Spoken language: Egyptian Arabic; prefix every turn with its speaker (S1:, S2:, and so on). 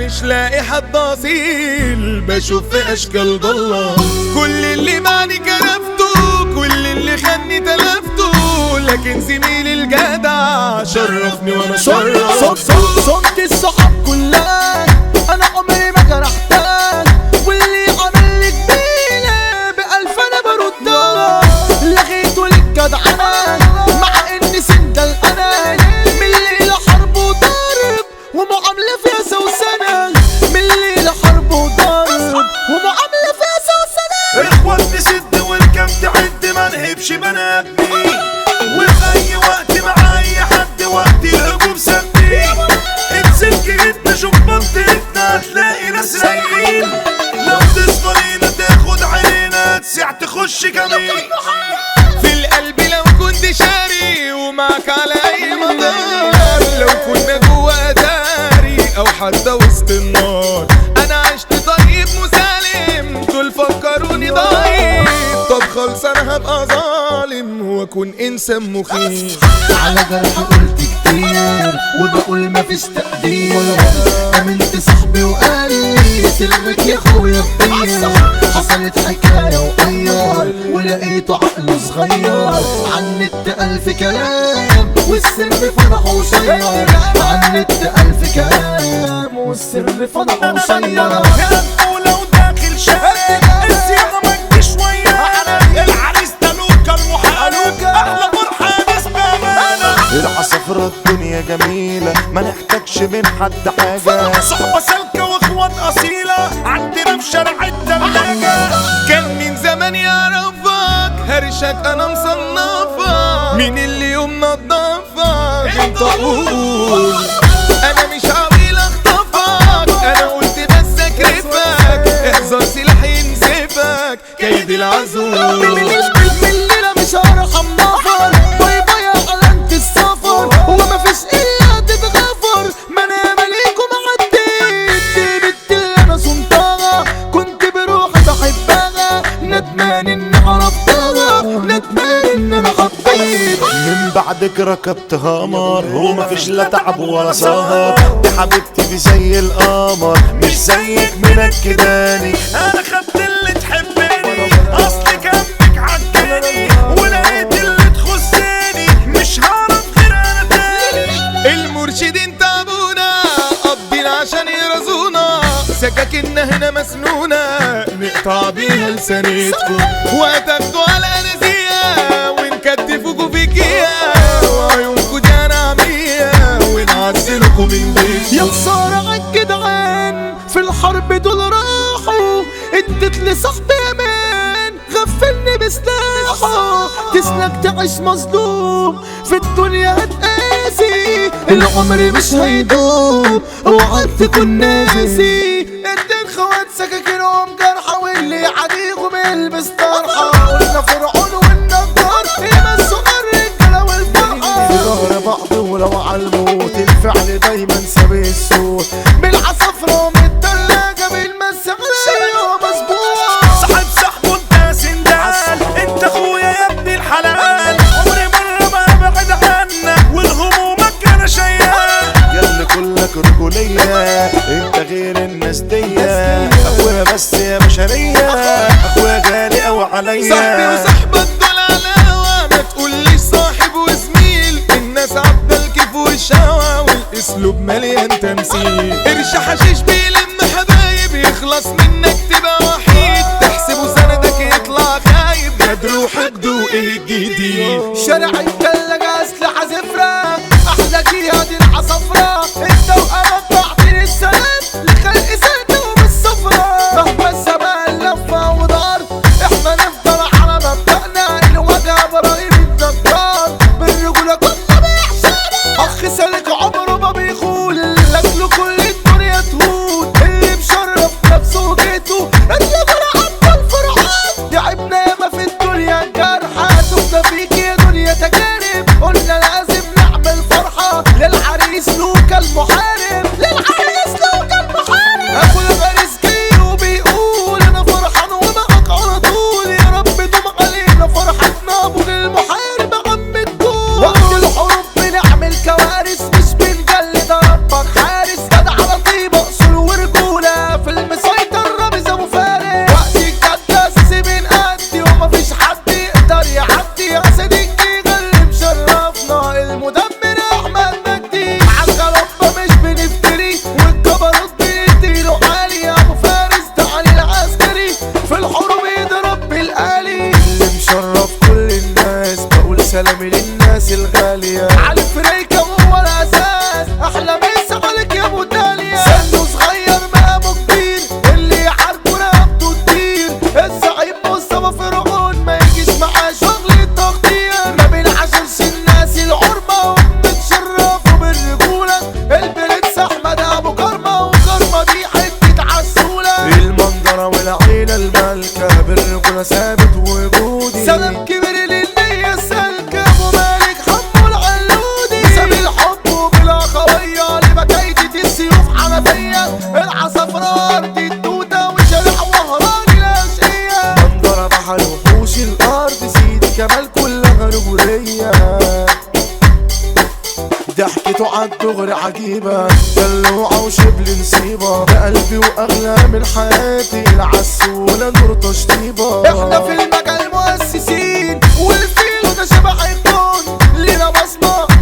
S1: مش لاقي حد اصيل بشوف في اشكال ضلة كل اللي معني كرفته كل اللي خدني تلفته لكن زميلي الجدع شرفني وانا شرف
S2: صوت صوت صوت الصحاب كلها انا عمري ما جرحتها واللي عمل لي جميلة بألف انا بردها لغيته للجدعنة مع اني سندل انا من الليلة حرب وضرب ومعاملة فيها سوسنة من الليلة حرب وضرب ومعاملة فيها سوسنة
S3: اخوات نسد والكم تعد ما نهبش بنادني وفي اي وقت مع اي حد وقت الهجوم سدي اتسك انت شوف منطقتنا هتلاقي ناس رايقين لو تصفرينا تاخد عينينا تسيع تخش جميل
S1: في القلب لو كنت شاري ومعك على اي مدار لو كنا جوا داري او حتى وسط النار انا عشت طيب مسالم دول فكروني ضعيف طب خلص انا هبقى ظالم واكون انسان مخيف
S2: على جرح قلت كتير وبقول مفيش تقدير امنت صاحبي وقال لي سلمك يا اخويا كبير حصلت حكايه وغير ولقيته عقله صغير عن النت الف كلام والسر فرح وشير عن النت الف كلام والسر فرح وشير
S3: ولو داخل شارع الصيغه مجدي شويه العريس ده لوكا المحارب احلى فرحه نسمع معانا
S4: العصفرة الدنيا جميلة ما نحتاجش من حد حاجة
S3: صحبه سالكه واخوات اصيله عندنا في شارع التلاجه
S1: كان من زمان يعرفك هرشك انا مصنفك مين اللي يوم نضفك انت قول انا مش عويل اخطفك انا قلت بس اكرفك احذر سلاح ينسفك كيد العزول
S2: من الليلة مش هرحم نفر باي باي علامة السفر هو مفيش إلا تتغفر ما أنا مليكم عديت دي بنت اللي أنا صنتها كنت بروحي بحبها ندمان إني عرفتها ندمان إن أنا حبيت
S4: من بعدك ركبت هامر وما فيش لا تعب ولا سهر دي حبيبتي دي زي القمر مش زيك منكداني
S3: انا خدت اللي تحبني اصلي جنبك عجباني ولقيت اللي تخصني مش هعرف غير انا تاني
S1: المرشدين تعبونا قابضين عشان يرزونا سكاكنا هنا مسنونة نقطع بيها لسانتكم وهتاخدوا على اناسية ونكتفوكوا فيكيا وعيونكوا دي عمية ونعزلكوا من
S2: يا
S1: بيتكم
S2: خسارة عالجدعان في الحرب دول راحوا اديت لصاحبي امان غفلني بسلاحه تسلك تعيش مظلوم في الدنيا هتقاسي العمر مش هيدوم اوعى تكون ناسي اتنين خوات سكاكينهم جرحى واللي يعاديهم يلبس طرحة قلنا فرعون والنجار يمسوا الرجالة والفرحة
S4: في ظهر بعض ولو عالموت الفعل دايما سابق الصوت
S2: بالعصفرة من التلاجة بالمس عليها مظبوط
S3: صاحب صاحبه انت سندال انت اخويا يا ابن الحلال عمري مرة ما ابعد عنك والهمومك انا شيال
S4: ياللي كلك رجولية انت غير الناس دي اخويا بس يا بشرية اخويا غالي اوي
S1: صاحبي
S4: عليا
S1: وصاحبك دول على هوا ما تقوليش صاحب وزميل الناس عبد الكيف والشهوة والاسلوب مليان تمثيل قرش حشيش بيلم حبايب يخلص منك تبقى وحيد تحسبه سندك يطلع خايب غدر وحقد وايه الجديد
S2: شارع التلاجة أسلحة زفرة أحلى جهاد العصفرة أنت وأنا بعطيني السلام لخلق سلبي وبالصفرة مهما الزمان لفة ودار إحنا نفضل على مبدأنا الوجع إبراهيم النجار بالرجولة كنا بيحشانا أخ سالك عمره ما بيخون لأجله كل الدنيا تهون اللي مشرف نفسه وجيته الرجولة عبد الفرحان تعبنا ياما في الدنيا جرحى شفنا فيك يا دنيا تجارب انا ثابت وجودي سلام كبير للنية السالكة ابو مالك حمو العلودي ساب الحب وبالاخوية لبكايتي السيوف حنفية العصفرة ارض التوتة وشارع وهران الاشقية منظرة بحر وحوش الارض سيدي كمال كلها رجولية ضحكته عالدغري عجيبة دلوعة وشبل نسيبة بقلبي وأغلى من حياتي العسولة نور تشطيبة احنا في المجال مؤسسين والفيلو ده شبح الكون لينا بصمة